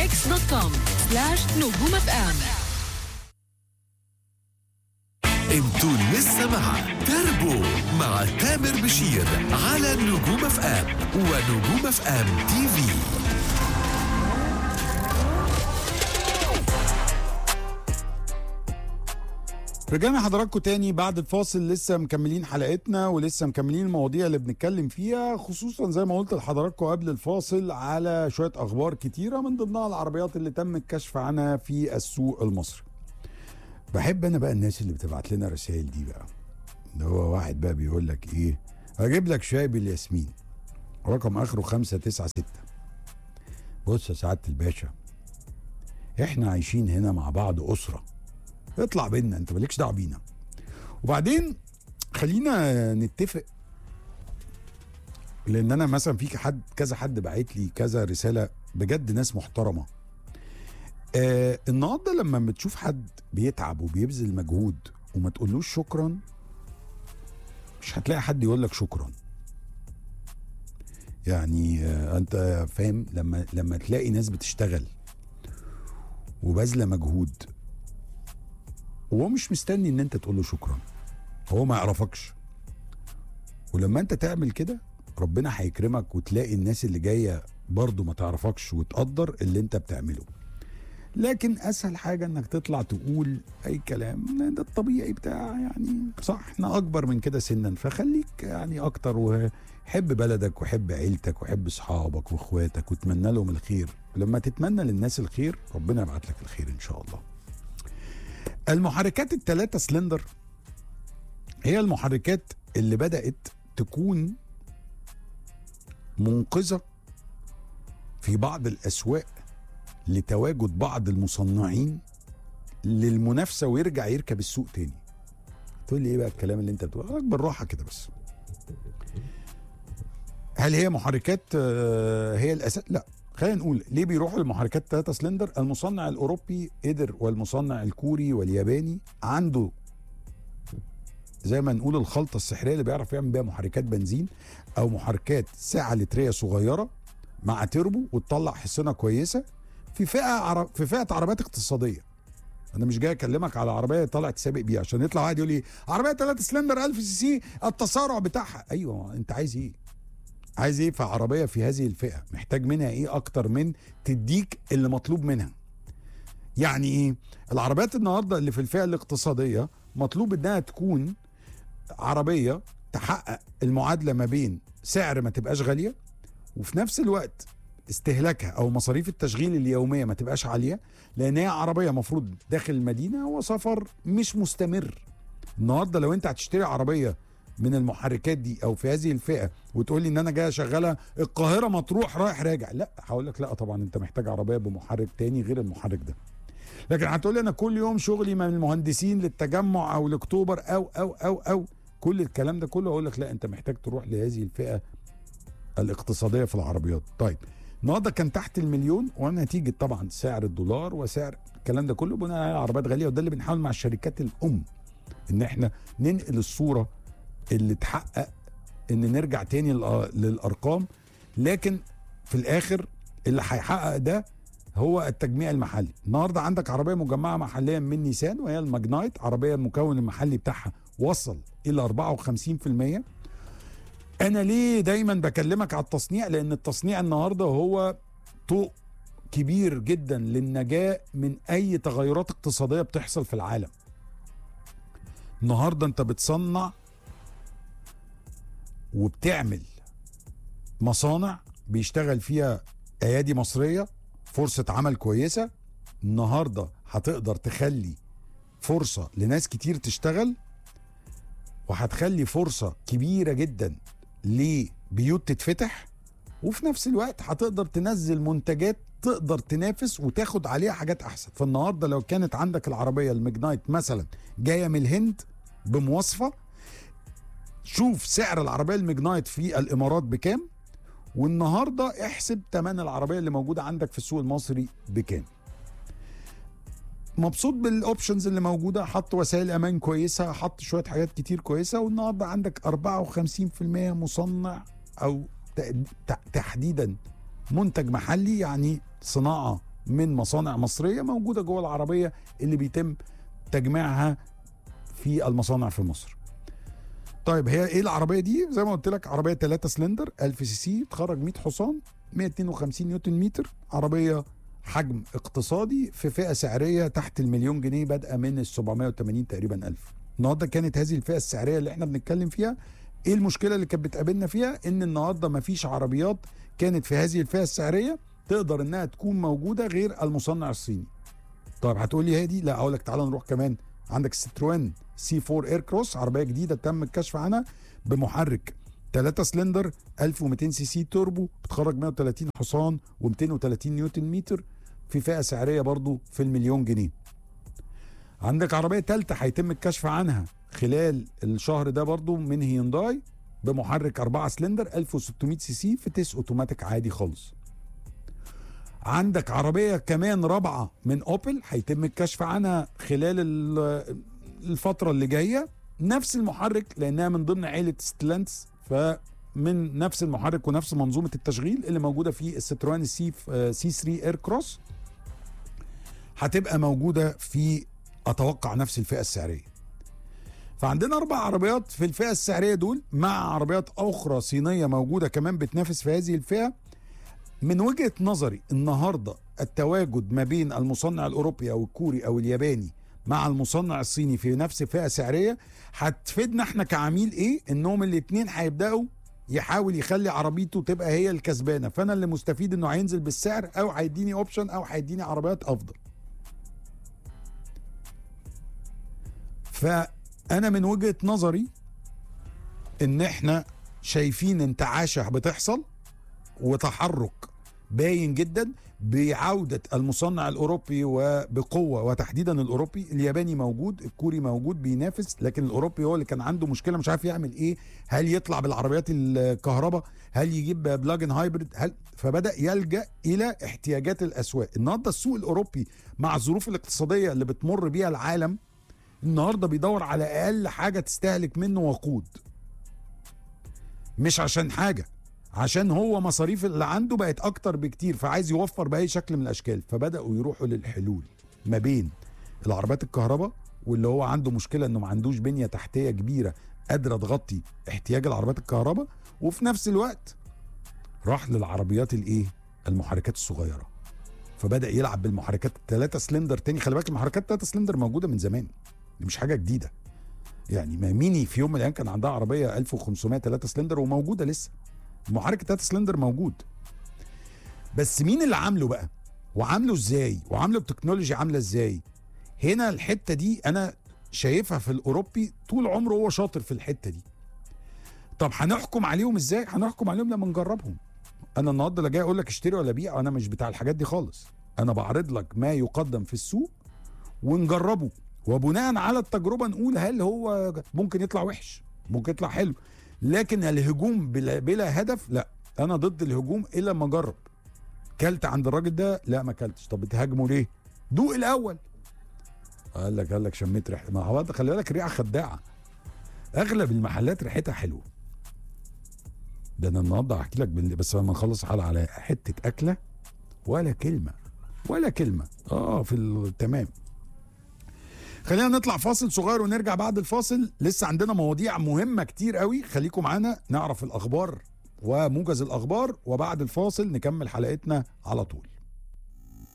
ميكس دوت كوم سلاش نجوم اف ام انتوا لسه مع تربو مع تامر بشير على نجوم اف ام ونجوم اف ام تي في رجعنا حضراتكم تاني بعد الفاصل لسه مكملين حلقتنا ولسه مكملين المواضيع اللي بنتكلم فيها خصوصا زي ما قلت لحضراتكم قبل الفاصل على شويه اخبار كتيره من ضمنها العربيات اللي تم الكشف عنها في السوق المصري. بحب انا بقى الناس اللي بتبعت لنا رسائل دي بقى. اللي هو واحد بقى بيقول لك ايه هجيب لك شاي بالياسمين رقم اخره 596 بص يا سعاده الباشا احنا عايشين هنا مع بعض اسره اطلع بينا انت مالكش دعوه بينا وبعدين خلينا نتفق لان انا مثلا في حد كذا حد بعت لي كذا رساله بجد ناس محترمه آه النهارده لما بتشوف حد بيتعب وبيبذل مجهود وما تقولوش شكرا مش هتلاقي حد يقول لك شكرا يعني آه انت فاهم لما لما تلاقي ناس بتشتغل وبذله مجهود وهو مش مستني ان انت تقول له شكرا هو ما يعرفكش ولما انت تعمل كده ربنا هيكرمك وتلاقي الناس اللي جايه برضه ما تعرفكش وتقدر اللي انت بتعمله لكن اسهل حاجه انك تطلع تقول اي كلام ده الطبيعي بتاع يعني صح احنا اكبر من كده سنا فخليك يعني اكتر وحب بلدك وحب عيلتك وحب اصحابك واخواتك وتمنى لهم الخير لما تتمنى للناس الخير ربنا يبعت لك الخير ان شاء الله المحركات الثلاثة سلندر هي المحركات اللي بدأت تكون منقذة في بعض الأسواق لتواجد بعض المصنعين للمنافسة ويرجع يركب السوق تاني تقول لي ايه بقى الكلام اللي انت بتقوله بالراحة كده بس هل هي محركات آه، هي الأساس لا خلينا نقول ليه بيروحوا للمحركات 3 سلندر المصنع الاوروبي قدر والمصنع الكوري والياباني عنده زي ما نقول الخلطه السحريه اللي بيعرف يعمل بيها محركات بنزين او محركات سعه لتريه صغيره مع تربو وتطلع حصنه كويسه في فئه عرب في فئه عربيات اقتصاديه انا مش جاي اكلمك على عربيه طالع تسابق بيها عشان يطلع واحد يقول لي عربيه 3 سلندر 1000 سي سي التسارع بتاعها ايوه انت عايز ايه عايز ايه في عربيه في هذه الفئه محتاج منها ايه اكتر من تديك اللي مطلوب منها يعني ايه العربيات النهارده اللي في الفئه الاقتصاديه مطلوب انها تكون عربيه تحقق المعادله ما بين سعر ما تبقاش غاليه وفي نفس الوقت استهلاكها او مصاريف التشغيل اليوميه ما تبقاش عاليه لان هي عربيه مفروض داخل المدينه هو سفر مش مستمر النهارده لو انت هتشتري عربيه من المحركات دي او في هذه الفئه وتقول لي ان انا جاي اشغلها القاهره مطروح رايح راجع لا هقول لك لا طبعا انت محتاج عربيه بمحرك تاني غير المحرك ده لكن هتقول لي انا كل يوم شغلي من المهندسين للتجمع او لاكتوبر او او او او كل الكلام ده كله اقول لك لا انت محتاج تروح لهذه الفئه الاقتصاديه في العربيات طيب النهارده كان تحت المليون ونتيجه طبعا سعر الدولار وسعر الكلام ده كله بناء على عربيات غاليه وده اللي بنحاول مع الشركات الام ان احنا ننقل الصوره اللي تحقق ان نرجع تاني للأ- للارقام لكن في الاخر اللي هيحقق ده هو التجميع المحلي النهارده عندك عربيه مجمعه محليا من نيسان وهي الماجنايت عربيه المكون المحلي بتاعها وصل الى 54% انا ليه دايما بكلمك على التصنيع لان التصنيع النهارده هو طوق كبير جدا للنجاه من اي تغيرات اقتصاديه بتحصل في العالم النهارده انت بتصنع وبتعمل مصانع بيشتغل فيها ايادي مصريه فرصه عمل كويسه النهارده هتقدر تخلي فرصه لناس كتير تشتغل وهتخلي فرصه كبيره جدا لبيوت تتفتح وفي نفس الوقت هتقدر تنزل منتجات تقدر تنافس وتاخد عليها حاجات احسن فالنهارده لو كانت عندك العربيه المجنايت مثلا جايه من الهند بمواصفه شوف سعر العربيه المجنايت في الامارات بكام والنهارده احسب ثمن العربيه اللي موجوده عندك في السوق المصري بكام مبسوط بالاوبشنز اللي موجوده حط وسائل امان كويسه حط شويه حاجات كتير كويسه والنهارده عندك 54% مصنع او ت- ت- تحديدا منتج محلي يعني صناعه من مصانع مصريه موجوده جوه العربيه اللي بيتم تجميعها في المصانع في مصر طيب هي ايه العربيه دي زي ما قلت لك عربيه 3 سلندر 1000 سي سي تخرج 100 حصان 152 نيوتن متر عربيه حجم اقتصادي في فئه سعريه تحت المليون جنيه بادئه من ال 780 تقريبا الف النهارده كانت هذه الفئه السعريه اللي احنا بنتكلم فيها ايه المشكله اللي كانت بتقابلنا فيها ان النهارده مفيش عربيات كانت في هذه الفئه السعريه تقدر انها تكون موجوده غير المصنع الصيني طيب هتقول لي هي دي لا اقول لك تعالى نروح كمان عندك ستروين سي 4 اير كروس عربيه جديده تم الكشف عنها بمحرك 3 سلندر 1200 سي سي توربو بتخرج 130 حصان و230 نيوتن متر في فئه سعريه برضو في المليون جنيه عندك عربيه ثالثه هيتم الكشف عنها خلال الشهر ده برضو من هيونداي بمحرك 4 سلندر 1600 سي سي في تيس اوتوماتيك عادي خالص عندك عربيه كمان رابعه من اوبل هيتم الكشف عنها خلال ال- الفتره اللي جايه نفس المحرك لانها من ضمن عيله ستلانس فمن نفس المحرك ونفس منظومه التشغيل اللي موجوده في الستروان سي سي 3 اير كروس هتبقى موجوده في اتوقع نفس الفئه السعريه فعندنا اربع عربيات في الفئه السعريه دول مع عربيات اخرى صينيه موجوده كمان بتنافس في هذه الفئه من وجهه نظري النهارده التواجد ما بين المصنع الاوروبي او الكوري او الياباني مع المصنع الصيني في نفس فئه سعريه هتفيدنا احنا كعميل ايه انهم الاثنين هيبداوا يحاول يخلي عربيته تبقى هي الكسبانه فانا اللي مستفيد انه هينزل بالسعر او هيديني اوبشن او هيديني عربيات افضل فانا من وجهه نظري ان احنا شايفين انتعاشه بتحصل وتحرك باين جدا بعودة المصنع الأوروبي وبقوة وتحديدا الأوروبي الياباني موجود الكوري موجود بينافس لكن الأوروبي هو اللي كان عنده مشكلة مش عارف يعمل إيه هل يطلع بالعربيات الكهرباء هل يجيب بلاجن هايبرد هل فبدأ يلجأ إلى احتياجات الأسواق النهاردة السوق الأوروبي مع الظروف الاقتصادية اللي بتمر بيها العالم النهاردة بيدور على أقل حاجة تستهلك منه وقود مش عشان حاجة عشان هو مصاريف اللي عنده بقت اكتر بكتير فعايز يوفر باي شكل من الاشكال فبداوا يروحوا للحلول ما بين العربيات الكهرباء واللي هو عنده مشكله انه ما عندوش بنيه تحتيه كبيره قادره تغطي احتياج العربيات الكهرباء وفي نفس الوقت راح للعربيات الايه المحركات الصغيره فبدا يلعب بالمحركات الثلاثه سلندر تاني خلي بالك المحركات الثلاثه سلندر موجوده من زمان دي مش حاجه جديده يعني ما ميني في يوم من الايام كان عندها عربيه 1500 3 سلندر وموجوده لسه المحرك التلاتة سلندر موجود بس مين اللي عامله بقى وعامله ازاي وعامله بتكنولوجي عامله ازاي هنا الحته دي انا شايفها في الاوروبي طول عمره هو شاطر في الحته دي طب هنحكم عليهم ازاي هنحكم عليهم لما نجربهم انا النهارده لا جاي اقول لك اشتري ولا بيع انا مش بتاع الحاجات دي خالص انا بعرض لك ما يقدم في السوق ونجربه وبناء على التجربه نقول هل هو ممكن يطلع وحش ممكن يطلع حلو لكن الهجوم بلا, بلا هدف لا انا ضد الهجوم الا لما اجرب كلت عند الراجل ده لا ما كلتش طب بتهاجمه ليه دوق الاول قال لك قال لك شميت ريحه ما هو خلي بالك ريحه خداعه اغلب المحلات ريحتها حلوه ده انا النهارده هحكي لك بال... بس لما نخلص الحلقه على حته اكله ولا كلمه ولا كلمه اه في ال... تمام خلينا نطلع فاصل صغير ونرجع بعد الفاصل لسه عندنا مواضيع مهمة كتير قوي خليكم معانا نعرف الأخبار وموجز الأخبار وبعد الفاصل نكمل حلقتنا على طول